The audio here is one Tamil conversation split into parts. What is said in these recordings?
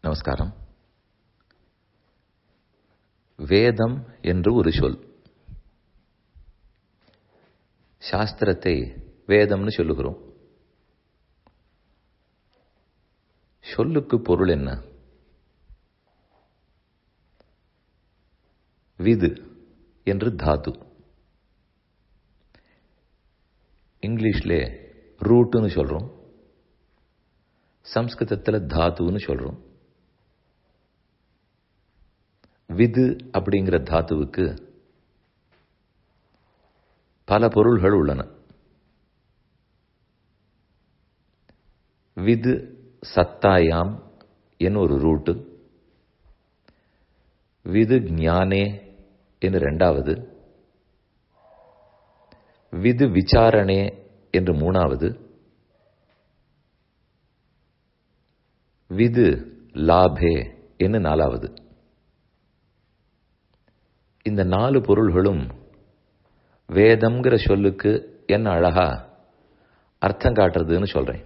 நமஸ்காரம் வேதம் என்று ஒரு சொல் சாஸ்திரத்தை வேதம்னு சொல்லுகிறோம் சொல்லுக்கு பொருள் என்ன விது என்று தாது இங்கிலீஷ்ல ரூட்டுன்னு சொல்றோம் சம்ஸ்கிருதத்தில் தாத்துன்னு சொல்றோம் விது அப்படிங்கிற தாத்துவுக்கு பல பொருள்கள் உள்ளன விது சத்தாயாம் என் ஒரு ரூட்டு விது ஞானே என்று ரெண்டாவது விது விசாரணே என்று மூணாவது விது லாபே என்று நாலாவது இந்த நாலு பொருள்களும் வேதம்ங்கிற சொல்லுக்கு என்ன அழகா அர்த்தம் காட்டுறதுன்னு சொல்றேன்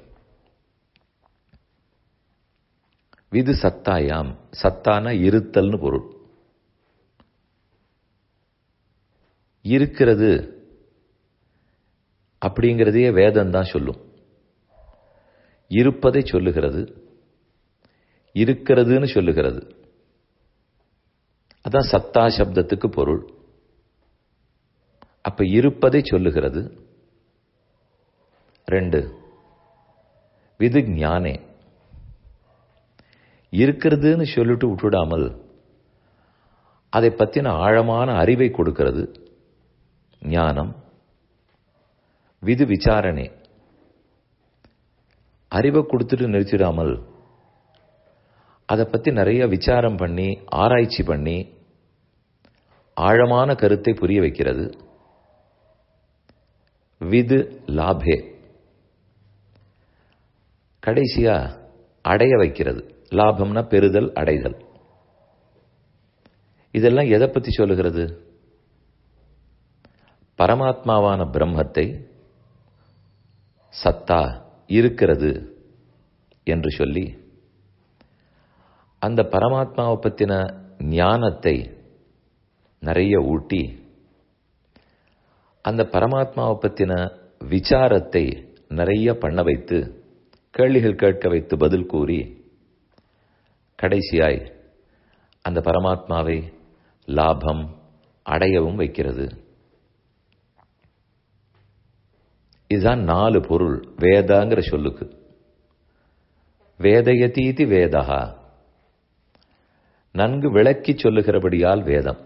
விது சத்தாயாம் சத்தான இருத்தல்னு பொருள் இருக்கிறது அப்படிங்கிறதையே வேதம் தான் சொல்லும் இருப்பதை சொல்லுகிறது இருக்கிறதுன்னு சொல்லுகிறது அதான் சத்தா சப்தத்துக்கு பொருள் அப்ப இருப்பதை சொல்லுகிறது ரெண்டு விது ஞானே இருக்கிறதுன்னு சொல்லிட்டு விட்டுடாமல் அதை பற்றின ஆழமான அறிவை கொடுக்கிறது ஞானம் விது விசாரணை அறிவை கொடுத்துட்டு நிறுத்திடாமல் அதை பற்றி நிறைய விசாரம் பண்ணி ஆராய்ச்சி பண்ணி ஆழமான கருத்தை புரிய வைக்கிறது விது லாபே கடைசியா அடைய வைக்கிறது லாபம்னா பெறுதல் அடைதல் இதெல்லாம் எதை பற்றி சொல்லுகிறது பரமாத்மாவான பிரம்மத்தை சத்தா இருக்கிறது என்று சொல்லி அந்த பரமாத்மாவை பற்றின ஞானத்தை நிறைய ஊட்டி அந்த பரமாத்மாவை பற்றின விசாரத்தை நிறைய பண்ண வைத்து கேள்விகள் கேட்க வைத்து பதில் கூறி கடைசியாய் அந்த பரமாத்மாவை லாபம் அடையவும் வைக்கிறது இதுதான் நாலு பொருள் வேதாங்கிற சொல்லுக்கு வேதயதீதி வேதகா நன்கு விளக்கி சொல்லுகிறபடியால் வேதம்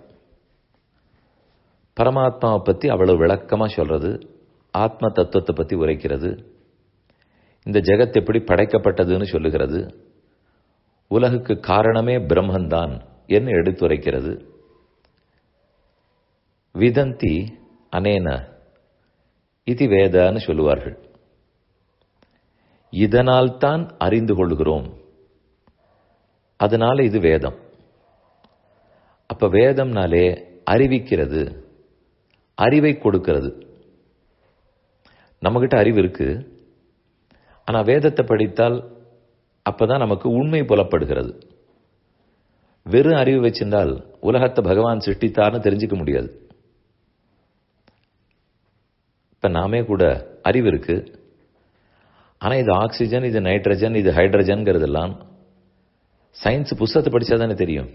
பரமாத்மாவை பற்றி அவ்வளவு விளக்கமா சொல்றது ஆத்ம தத்துவத்தை பற்றி உரைக்கிறது இந்த ஜெகத் எப்படி படைக்கப்பட்டதுன்னு சொல்லுகிறது உலகுக்கு காரணமே பிரம்மன்தான் என்று எடுத்துரைக்கிறது விதந்தி அனேன இது வேதான்னு சொல்லுவார்கள் இதனால் தான் அறிந்து கொள்கிறோம் அதனால இது வேதம் அப்ப வேதம்னாலே அறிவிக்கிறது அறிவை கொடுக்கிறது நம்மகிட்ட அறிவு இருக்கு ஆனா வேதத்தை படித்தால் அப்பதான் நமக்கு உண்மை புலப்படுகிறது வெறும் அறிவு வச்சிருந்தால் உலகத்தை பகவான் சிருஷ்டித்தார்னு தெரிஞ்சுக்க முடியாது இப்ப நாமே கூட அறிவு இருக்கு ஆனா இது ஆக்சிஜன் இது நைட்ரஜன் இது ஹைட்ரஜன்கிறதெல்லாம் சயின்ஸ் புஸ்தகத்தை படிச்சா தானே தெரியும்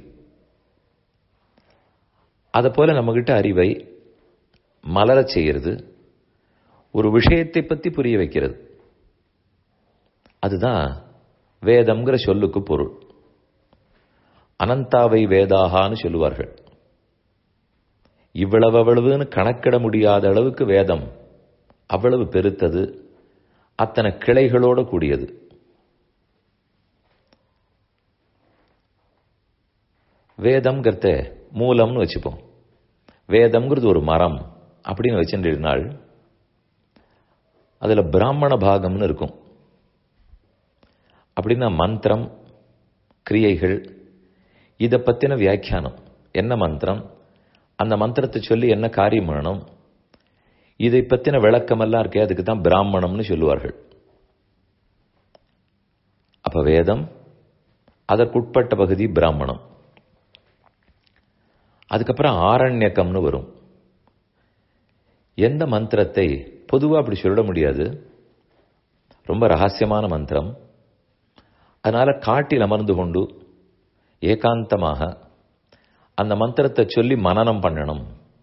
அதை போல நம்மகிட்ட அறிவை மலரச் செய்கிறது ஒரு விஷயத்தை பற்றி புரிய வைக்கிறது அதுதான் வேதம்ங்கிற சொல்லுக்கு பொருள் அனந்தாவை வேதாகான்னு சொல்லுவார்கள் இவ்வளவு அவ்வளவுன்னு கணக்கிட முடியாத அளவுக்கு வேதம் அவ்வளவு பெருத்தது அத்தனை கிளைகளோட கூடியது வேதம்ங்கிறத மூலம்னு வச்சுப்போம் வேதம்ங்கிறது ஒரு மரம் அப்படின்னு வச்சுருந்தால் அதில் பிராமண பாகம்னு இருக்கும் அப்படின்னா மந்திரம் கிரியைகள் இதை பற்றின வியாக்கியானம் என்ன மந்திரம் அந்த மந்திரத்தை சொல்லி என்ன காரியம் பண்ணணும் இதை பற்றின விளக்கமெல்லாம் இருக்கே அதுக்கு தான் பிராமணம்னு சொல்லுவார்கள் அப்ப வேதம் அதற்குட்பட்ட பகுதி பிராமணம் அதுக்கப்புறம் ஆரண்யக்கம்னு வரும் எந்த மந்திரத்தை பொதுவாக அப்படி சொல்ல முடியாது ரொம்ப ரகசியமான மந்திரம் அதனால காட்டில் அமர்ந்து கொண்டு ஏகாந்தமாக அந்த மந்திரத்தை சொல்லி மனனம் பண்ணணும்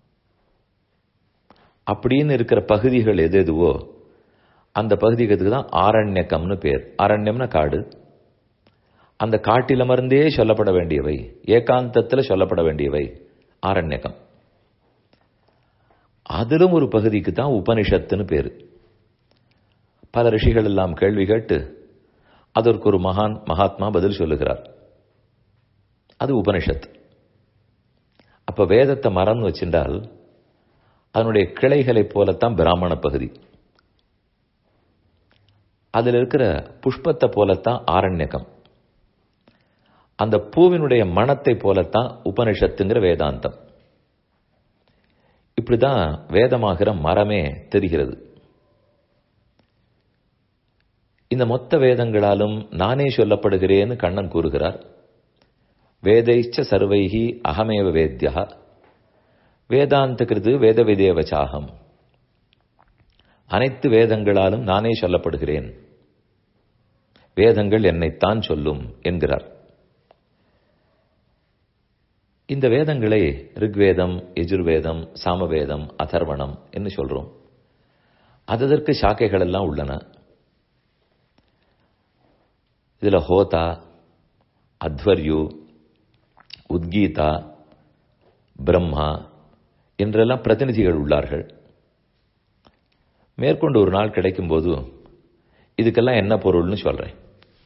அப்படின்னு இருக்கிற பகுதிகள் எது எதுவோ அந்த பகுதிக்கு தான் ஆரண்யக்கம்னு பேர் ஆரண்யம்னா காடு அந்த காட்டில் அமர்ந்தே சொல்லப்பட வேண்டியவை ஏகாந்தத்தில் சொல்லப்பட வேண்டியவை ஆரண்யகம் அதிலும் ஒரு பகுதிக்கு தான் உபனிஷத்துன்னு பேரு பல ரிஷிகள் எல்லாம் கேள்வி கேட்டு அதற்கு ஒரு மகான் மகாத்மா பதில் சொல்லுகிறார் அது உபனிஷத் அப்ப வேதத்தை மறந்து வச்சிருந்தால் அதனுடைய கிளைகளைப் போலத்தான் பிராமண பகுதி அதில் இருக்கிற புஷ்பத்தை போலத்தான் ஆரண்யகம் அந்த பூவினுடைய மனத்தை போலத்தான் உபனிஷத்துங்கிற வேதாந்தம் இப்படிதான் வேதமாகிற மரமே தெரிகிறது இந்த மொத்த வேதங்களாலும் நானே சொல்லப்படுகிறேன்னு கண்ணன் கூறுகிறார் வேதைச்ச சர்வைகி அகமேவ வேத்யா வேதாந்த கிருது வேத விதேவச்சாகம் அனைத்து வேதங்களாலும் நானே சொல்லப்படுகிறேன் வேதங்கள் என்னைத்தான் சொல்லும் என்கிறார் இந்த வேதங்களை ரிக்வேதம் எஜுர்வேதம் சாமவேதம் அதர்வணம் என்று சொல்றோம் அதற்கு சாக்கைகள் எல்லாம் உள்ளன இதுல ஹோதா அத்வர்யு உத்கீதா பிரம்மா என்றெல்லாம் பிரதிநிதிகள் உள்ளார்கள் மேற்கொண்டு ஒரு நாள் கிடைக்கும் போது இதுக்கெல்லாம் என்ன பொருள்னு சொல்றேன்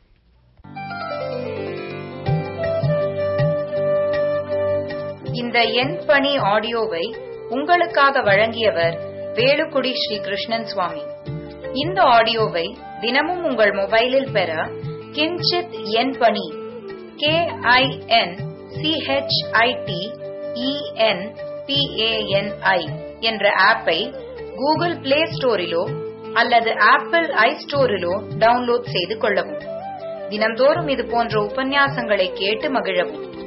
இந்த எண் பணி ஆடியோவை உங்களுக்காக வழங்கியவர் வேலுக்குடி ஸ்ரீ கிருஷ்ணன் சுவாமி இந்த ஆடியோவை தினமும் உங்கள் மொபைலில் பெற கிஞ்சித் எண் பணி கே ஐ என் சிஹெச்ஐடி இஎன் பிஏஎன்ஐ என்ற ஆப்பை கூகுள் பிளே ஸ்டோரிலோ அல்லது ஆப்பிள் ஐ ஸ்டோரிலோ டவுன்லோட் செய்து கொள்ளவும் தினம்தோறும் இது போன்ற உபன்யாசங்களை கேட்டு மகிழவும்